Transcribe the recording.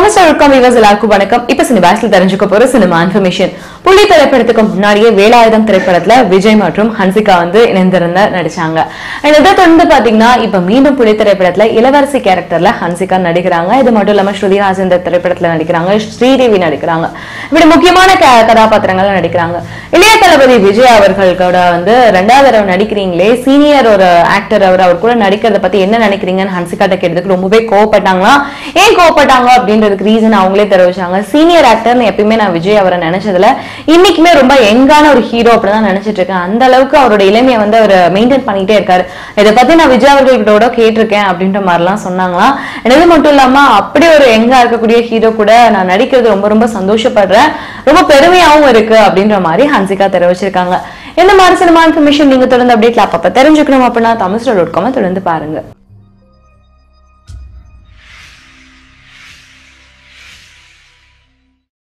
Tamil star viewers எல்லாருக்கும் வணக்கம் இப்ப சினிமாஸ்ல தெரிஞ்சுக்க போற சினிமா இன்ஃபர்மேஷன் புலி திரைப்படத்துக்கு முன்னாடியே வேலாயுதம் திரைப்படத்துல விஜய் மற்றும் ஹன்சிகா வந்து இணைந்திருந்த நடிச்சாங்க And இதை தொடர்ந்து பாத்தீங்கன்னா இப்ப மீண்டும் புலி திரைப்படத்துல இளவரசி கேரக்டர்ல ஹன்சிகா நடிக்கிறாங்க இது மட்டும் இல்லாம ஸ்ருதிஹாசன் இந்த திரைப்படத்துல நடிக்கிறாங்க ஸ்ரீதேவி நடிக்கிறாங்க இப்படி முக்கியமான க- கதாபாத்திரங்கள்ல நடிக்கிறாங்க இளைய தளபதி விஜய் அவர்கள் கூட வந்து ரெண்டாவது தடவை நடிக்கிறீங்களே சீனியர் ஒரு ஆக்டர் அவர் அவர் கூட நடிக்கிறத பத்தி என்ன நினைக்கிறீங்கன்னு ஹன்சிகாட்ட கேட்டதுக்கு ரொம்பவே கோவப்பட்டாங்களாம் ஏன் கோவப்பட்டாங்க அப்படின்றதுக்கு ரீசன் அவங்களே தெரிவிச்சாங்க சீனியர் ஆக்டர்னு எப்பயுமே நான் விஜய் அவரை நினைச்சதுல இன்னைக்குமே ரொம்ப யங்கான ஒரு ஹீரோ அப்படிதான் நினைச்சிட்டு இருக்கேன் அந்த அளவுக்கு அவரோட இளமையை வந்து அவர் மெயின்டைன் பண்ணிட்டே இருக்காரு இதை பத்தி நான் விஜய் அவர்கள்கிட்ட கேட்டிருக்கேன் அப்படின்ற மாதிரிலாம் சொன்னாங்களாம் இது மட்டும் இல்லாம அப்படி ஒரு யங்கா இருக்கக்கூடிய ஹீரோ கூட நான் நடிக்கிறது ரொம்ப ரொம்ப சந்தோஷப்படுறேன் ரொம்ப பெருமையாவும் இருக்கு அப்படின்ற மாதிரி ஹன்சிகா தெரிவிச்சிருக்காங்க இந்த மாதிரி சினிமா இன்ஃபர்மேஷன் நீங்க தொடர்ந்து அப்டேட்ல அப்பப்ப தெரிஞ்சுக்கணும் அப்படின்னா தமிழ் டாட் காம தொடர்ந்து பாருங்க